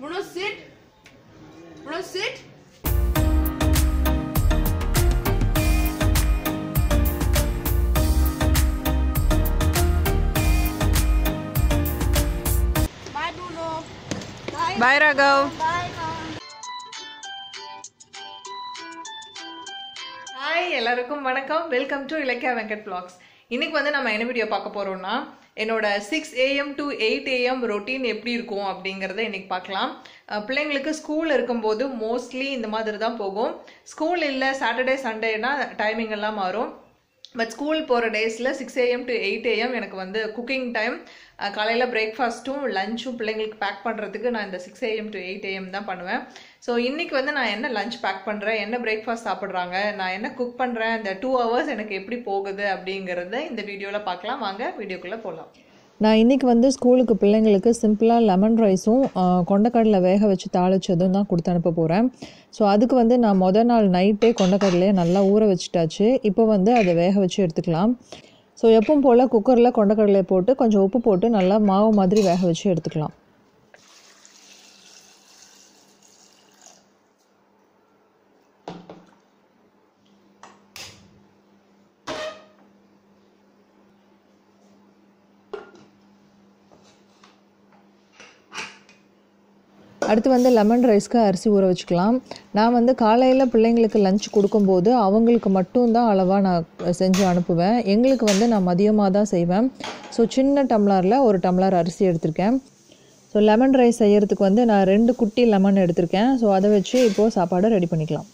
Bruno, sit. Bruno, sit. Bye, Bruno. Bye. Bye Raghav Bye, mom. Hi எல்லாருக்கும் வணக்கம் welcome to Ilakkiya Venkat vlogs இன்னைக்கு வந்து நம்ம என்ன வீடியோ பார்க்க போறோம்னா என்னோட six AM to eight AM routine எப்படி இருக்கும் அப்படிங்கிறத இன்னைக்கு பார்க்கலாம் அஹ் பிள்ளைங்களுக்கு ஸ்கூல் இருக்கும்போது மோஸ்ட்லி இந்த மாதிரி தான் போகும் ஸ்கூல் இல்லை சாட்டர்டே சண்டேனா டைமிங் எல்லாம் மாறும் பட் ஸ்கூல் போகிற டேஸில் six AM to eight AM எனக்கு வந்து குக்கிங் டைம் காலையில் பிரேக்ஃபாஸ்ட்டும் லஞ்சும் பிள்ளைங்களுக்கு பேக் பண்ணுறதுக்கு நான் இந்த six AM to eight AM தான் பண்ணுவேன் ஸோ இன்றைக்கி வந்து நான் என்ன லஞ்ச் பேக் பண்ணுறேன் என்ன பிரேக்ஃபாஸ்ட் சாப்பிட்றாங்க நான் என்ன குக் பண்ணுறேன் இந்த டூ ஹவர்ஸ் எனக்கு எப்படி போகுது அப்படிங்கிறத இந்த வீடியோவில் பார்க்கலாம் வாங்க வீடியோக்குள்ளே போகலாம் நான் இன்றைக்கி வந்து ஸ்கூலுக்கு பிள்ளைங்களுக்கு சிம்பிளாக லெமன் ரைஸும் கொண்டக்கடலை வேக வச்சு தாளிச்சதும் தான் கொடுத்து அனுப்ப போகிறேன் ஸோ அதுக்கு வந்து நான் மொதல் நாள் நைட்டே கொண்டக்கடலையை நல்லா ஊற வச்சுட்டாச்சு இப்போ வந்து அதை வேக வச்சு எடுத்துக்கலாம் ஸோ எப்பவும் போல் குக்கரில் கொண்டக்கடலையை போட்டு கொஞ்சம் உப்பு போட்டு நல்லா மாவு மாதிரி வேக வச்சு எடுத்துக்கலாம் அடுத்து வந்து லெமன் ரைஸ்க்கு அரிசி ஊற வச்சுக்கலாம் நான் வந்து காலையில் பிள்ளைங்களுக்கு லஞ்ச் கொடுக்கும்போது அவங்களுக்கு மட்டும்தான் அளவாக நான் செஞ்சு அனுப்புவேன் எங்களுக்கு வந்து நான் மதியமாக தான் செய்வேன் ஸோ சின்ன டம்ளரில் ஒரு டம்ளர் அரிசி எடுத்திருக்கேன் ஸோ லெமன் ரைஸ் செய்யறதுக்கு வந்து நான் ரெண்டு குட்டி லெமன் எடுத்திருக்கேன் ஸோ அதை வச்சு இப்போது சாப்பாடை ரெடி பண்ணிக்கலாம்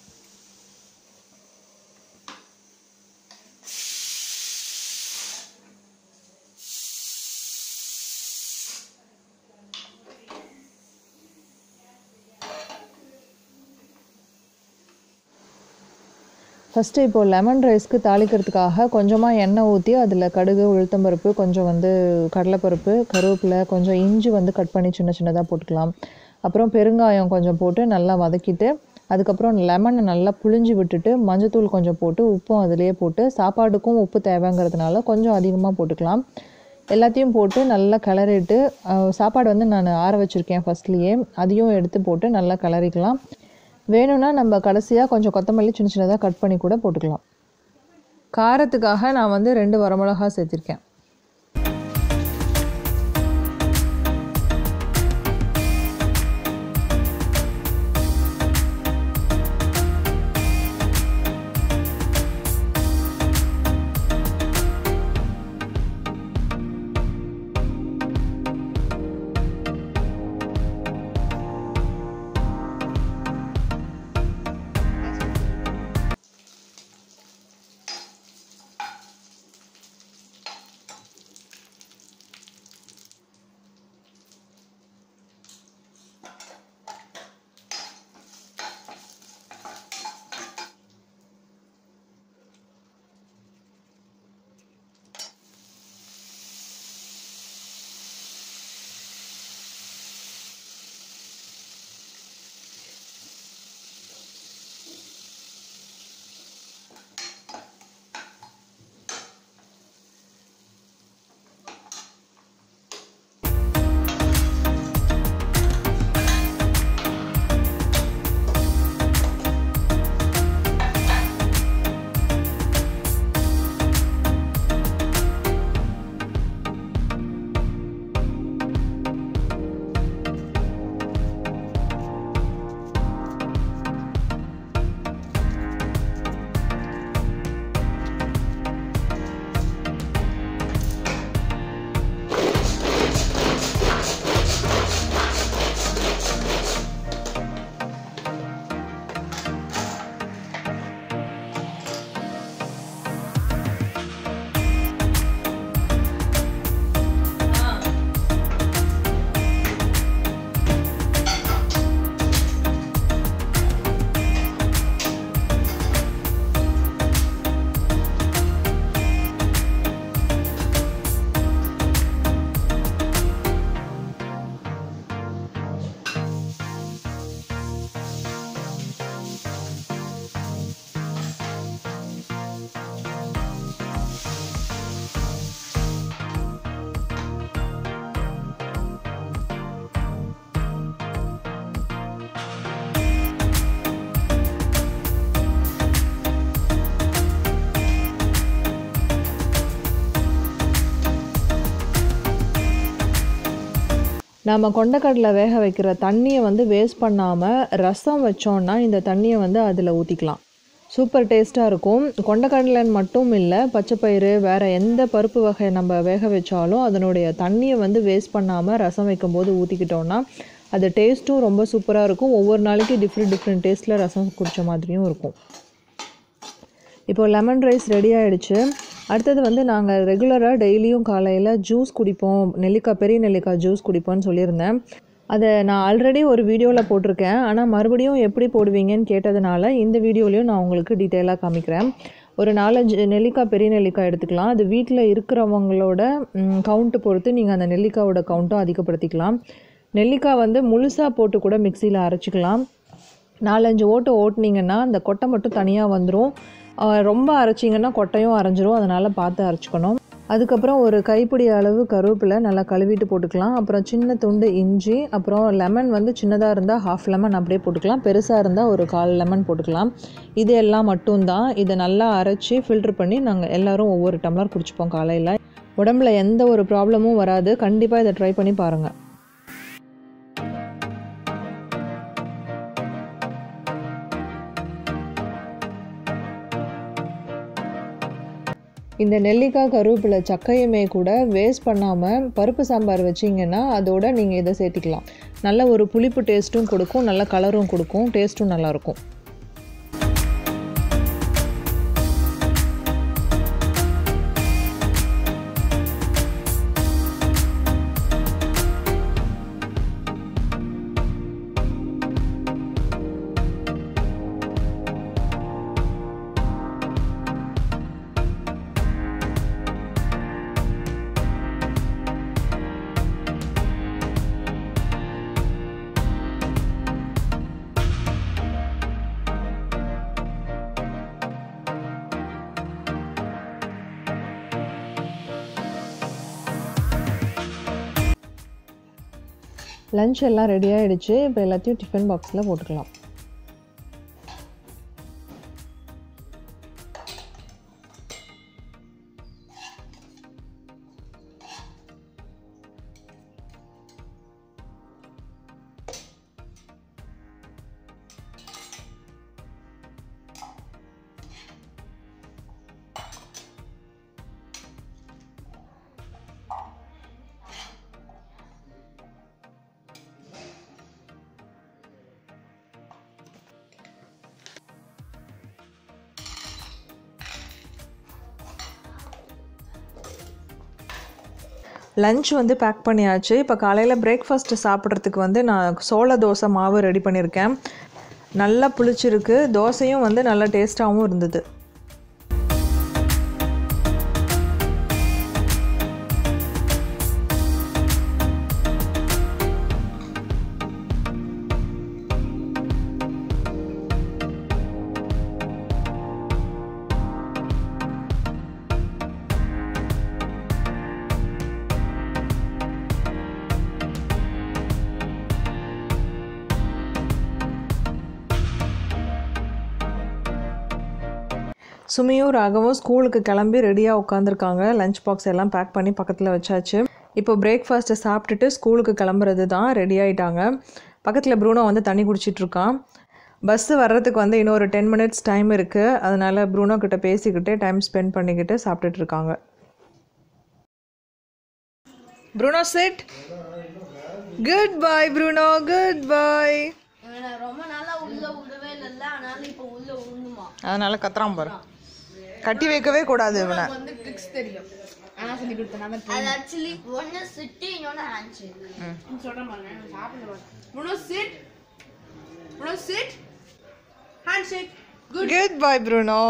ஃபஸ்ட்டு இப்போது லெமன் ரைஸ்க்கு தாளிக்கிறதுக்காக கொஞ்சமாக எண்ணெய் ஊற்றி அதில் கடுகு உளுத்தம்பருப்பு கொஞ்சம் வந்து கடலைப்பருப்பு கருவேப்பிலை கொஞ்சம் இஞ்சி வந்து கட் பண்ணி சின்ன சின்னதாக போட்டுக்கலாம் அப்புறம் பெருங்காயம் கொஞ்சம் போட்டு நல்லா வதக்கிட்டு அதுக்கப்புறம் லெமனை நல்லா புழிஞ்சு விட்டுட்டு மஞ்சத்தூள் கொஞ்சம் போட்டு உப்பும் அதிலேயே போட்டு சாப்பாடுக்கும் உப்பு தேவைங்கிறதுனால கொஞ்சம் அதிகமாக போட்டுக்கலாம் எல்லாத்தையும் போட்டு நல்லா கிளறிட்டு அஹ், சாப்பாடு வந்து நான் ஆற வச்சுருக்கேன் ஃபஸ்ட்லேயே அதையும் எடுத்து போட்டு நல்லா கிளறிக்கலாம் வேணும்னா நம்ம கடைசியாக கொஞ்சம் கொத்தமல்லி சின்ன சின்னதாக கட் பண்ணி கூட போட்டுக்கலாம் காரத்துக்காக நான் வந்து ரெண்டு வரமிளகா சேர்த்திருக்கேன் நம்ம கொண்டக்கடலை வேக வைக்கிற தண்ணியை வந்து வேஸ்ட் பண்ணாமல் ரசம் வச்சோன்னா இந்த தண்ணியை வந்து அதில் ஊற்றிக்கலாம் சூப்பர் டேஸ்ட்டாக இருக்கும் கொண்டக்கடலைன்னு மட்டும் இல்லை பச்சைப்பயிறு வேறு எந்த பருப்பு வகை நம்ம வேக வச்சாலும் அதனுடைய தண்ணியை வந்து வேஸ்ட் பண்ணாமல் ரசம் வைக்கும்போது ஊற்றிக்கிட்டோன்னா அது டேஸ்ட்டும் ரொம்ப சூப்பராக இருக்கும் ஒவ்வொரு நாளைக்கு டிஃப்ரெண்ட் டிஃப்ரெண்ட் டேஸ்ட்டில் ரசம் குடித்த மாதிரியும் இருக்கும் இப்போ லெமன் ரைஸ் ரெடி ஆயிடுச்சு அடுத்தது வந்து நாங்கள் ரெகுலராக டெய்லியும் காலையில் ஜூஸ் குடிப்போம் நெல்லிக்காய் பெரிய நெல்லிக்காய் ஜூஸ் குடிப்போம்னு சொல்லியிருந்தேன் அதை நான் ஆல்ரெடி ஒரு வீடியோவில் போட்டிருக்கேன் ஆனால் மறுபடியும் எப்படி போடுவீங்கன்னு கேட்டதுனால இந்த வீடியோலையும் நான் உங்களுக்கு டீட்டெயிலாக காமிக்கிறேன் ஒரு நாலஞ்சு நெல்லிக்காய் பெரிய நெல்லிக்காய் எடுத்துக்கலாம் அது வீட்டில் இருக்கிறவங்களோட கவுண்ட்டு பொறுத்து நீங்கள் அந்த நெல்லிக்காயோட கவுண்ட்டும் அதிகப்படுத்திக்கலாம் நெல்லிக்காய் வந்து முழுசாக போட்டு கூட மிக்சியில் அரைச்சிக்கலாம் நாலஞ்சு ஓட்டு ஓட்டுனீங்கன்னா அந்த கொட்டை மட்டும் தனியாக வந்துடும் ரொம்ப அரைச்சிங்கன்னா கொட்டையும் அரைஞ்சிரும் அதனால் பார்த்து அரைச்சிக்கணும் அதுக்கப்புறம் ஒரு கைப்பிடி அளவு கருவேப்பிலை நல்லா கழுவிட்டு போட்டுக்கலாம் அப்புறம் சின்ன துண்டு இஞ்சி அப்புறம் லெமன் வந்து சின்னதாக இருந்தால் ஹாஃப் லெமன் அப்படியே போட்டுக்கலாம் பெருசாக இருந்தால் ஒரு கால் லெமன் போட்டுக்கலாம் இது எல்லாம் மட்டும்தான் இதை நல்லா அரைச்சி ஃபில்ட்ரு பண்ணி நாங்கள் எல்லோரும் ஒவ்வொரு டம்ளர் குடிச்சுப்போம் காலையில் உடம்புல எந்த ஒரு ப்ராப்ளமும் வராது கண்டிப்பாக இதை ட்ரை பண்ணி பாருங்கள் இந்த நெல்லிக்காய் கருவேப்பிலை சக்கையுமே கூட வேஸ்ட் பண்ணாமல் பருப்பு சாம்பார் வச்சிங்கன்னா அதோட நீங்கள் இதை சேர்த்திக்கலாம் நல்ல ஒரு புளிப்பு டேஸ்ட்டும் கொடுக்கும் நல்ல கலரும் கொடுக்கும் டேஸ்ட்டும் நல்லாயிருக்கும் லஞ்ச் எல்லாம் ரெடி ஆகிடுச்சு இப்போ எல்லாத்தையும் டிஃபன் பாக்ஸில் போட்டுக்கலாம் லஞ்ச் வந்து பேக் பண்ணியாச்சு இப்போ காலையில் பிரேக்ஃபாஸ்ட் சாப்பிட்றதுக்கு வந்து நான் சோள தோசை மாவு ரெடி பண்ணியிருக்கேன் நல்லா புளிச்சிருக்கு தோசையும் வந்து நல்லா டேஸ்ட்டாகவும் இருந்தது சுமியும் ராகவும் ஸ்கூலுக்கு கிளம்பி ரெடியாக உட்காந்துருக்காங்க லஞ்ச் பாக்ஸ் எல்லாம் பேக் பண்ணி பக்கத்தில் வச்சாச்சு இப்போ பிரேக்ஃபாஸ்ட்டை சாப்பிட்டுட்டு ஸ்கூலுக்கு கிளம்புறது தான் ரெடி ஆகிட்டாங்க பக்கத்தில் ப்ரூனோ வந்து தண்ணி குடிச்சிட்டு இருக்கான் பஸ்ஸு வர்றதுக்கு வந்து இன்னும் ஒரு டென் மினிட்ஸ் டைம் இருக்குது அதனால் ப்ரூனோ கிட்ட பேசிக்கிட்டு டைம் ஸ்பெண்ட் பண்ணிக்கிட்டு சாப்பிட்டுட்டு இருக்காங்க Bruno sit good bye Bruno good bye இவனை ரொம்ப நாளா உள்ள விடவே இல்லைல்ல அதனால இப்ப உள்ள விடணுமா அதனால் கத்துறான் பாரு கட்டி வைக்கவே கூடாது இவனை வந்து ட்ரிக்ஸ் தெரியும் ஆனா சொல்லி கொடுத்தேன் அது ஆக்சுவலி ஒன்னு சிட்டி இன்னொன்னு ஹேண்ட் ஷேக் சொல்றேன் பாருங்க நான் சாப்பிட மாட்டேன் Bruno sit Bruno sit hand shake good good bye Bruno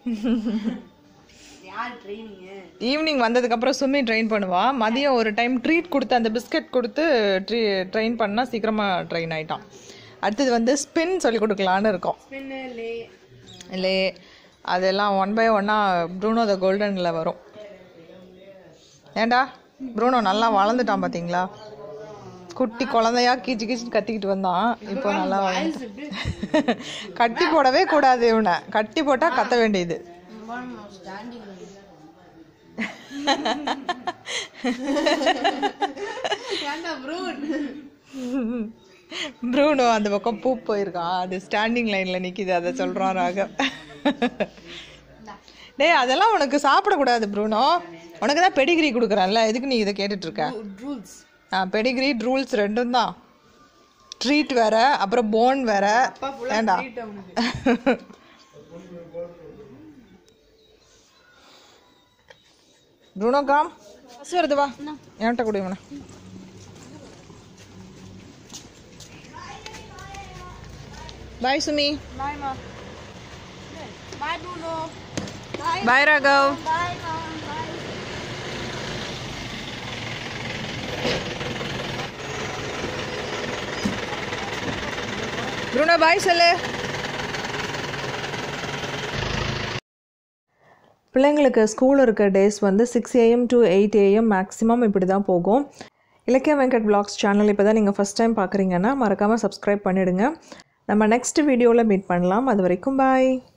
யார் ட்ரைனிங் ஈவினிங் வந்ததுக்கப்புறம் சும்மி ட்ரெயின் பண்ணுவா மதியம் ஒரு டைம் ட்ரீட் கொடுத்து அந்த பிஸ்கட் கொடுத்து ட்ரீ ட்ரெயின் பண்ணால் சீக்கிரமாக ட்ரெயின் ஆயிட்டான் அடுத்தது வந்து ஸ்பின் சொல்லி கொடுக்கலான்னு இருக்கோம் ஸ்பின்னு லே இல்லை அதெல்லாம் ஒன் பை ஒன்னாக ப்ரூனோ த கோல்டனில் வரும் ஏண்டா ப்ரூனோ நல்லா வளர்ந்துட்டான் பார்த்தீங்களா குட்டி குழந்தையா கீச்சு கீச்சு கத்திக்கிட்டு வந்தான் இப்போ நல்லா வளர்ந்து கட்டி போடவே கூடாது இவனை கட்டி போட்டால் கத்த வேண்டியது ஸ்டாண்டிங் ஏன்டா ப்ரூன் ப்ரூனோ அந்த பக்கம் பூ போயிருக்கான் அது ஸ்டாண்டிங் லைனில் நிற்கிது அதை சொல்கிறான் ராகவ் டேய் அதெல்லாம் உனக்கு சாப்பிடக்கூடாது ப்ரூனோ உனக்கு தான் பெடிகிரி கொடுக்குறேன்ல எதுக்கு நீ இதை கேட்டுட்டு இருக்க ரூல்ஸ் ஆ பெடிகிரி ரூல்ஸ் ரெண்டும் தான் ட்ரீட் வேற அப்புறம் போன் வேற அப்பா ஃபுல்லா வேண்டாம் ட்ரீட் அவனுக்கு ப்ரூனோ காம் பஸ் வருது வா என்கிட்ட கொடு இவனை பாய் சுமி பாய் மா பாய் ப்ரூனோ பாய் ராகவ் பாய் மா பாய் ப்ரூனோ பாய் சொல்லு பிள்ளைங்களுக்கு ஸ்கூல் இருக்க டேஸ் வந்து six AM to eight AM maximum இப்படி தான் போகும் இலக்கிய வெங்கட் vlogs சேனல் இப்போ தான் நீங்கள் ஃபஸ்ட் டைம் பார்க்குறீங்கன்னா மறக்காமல் சப்ஸ்கிரைப் பண்ணிவிடுங்க நம்ம நெக்ஸ்ட் வீடியோவில் மீட் பண்ணலாம் அது வரைக்கும் பாய்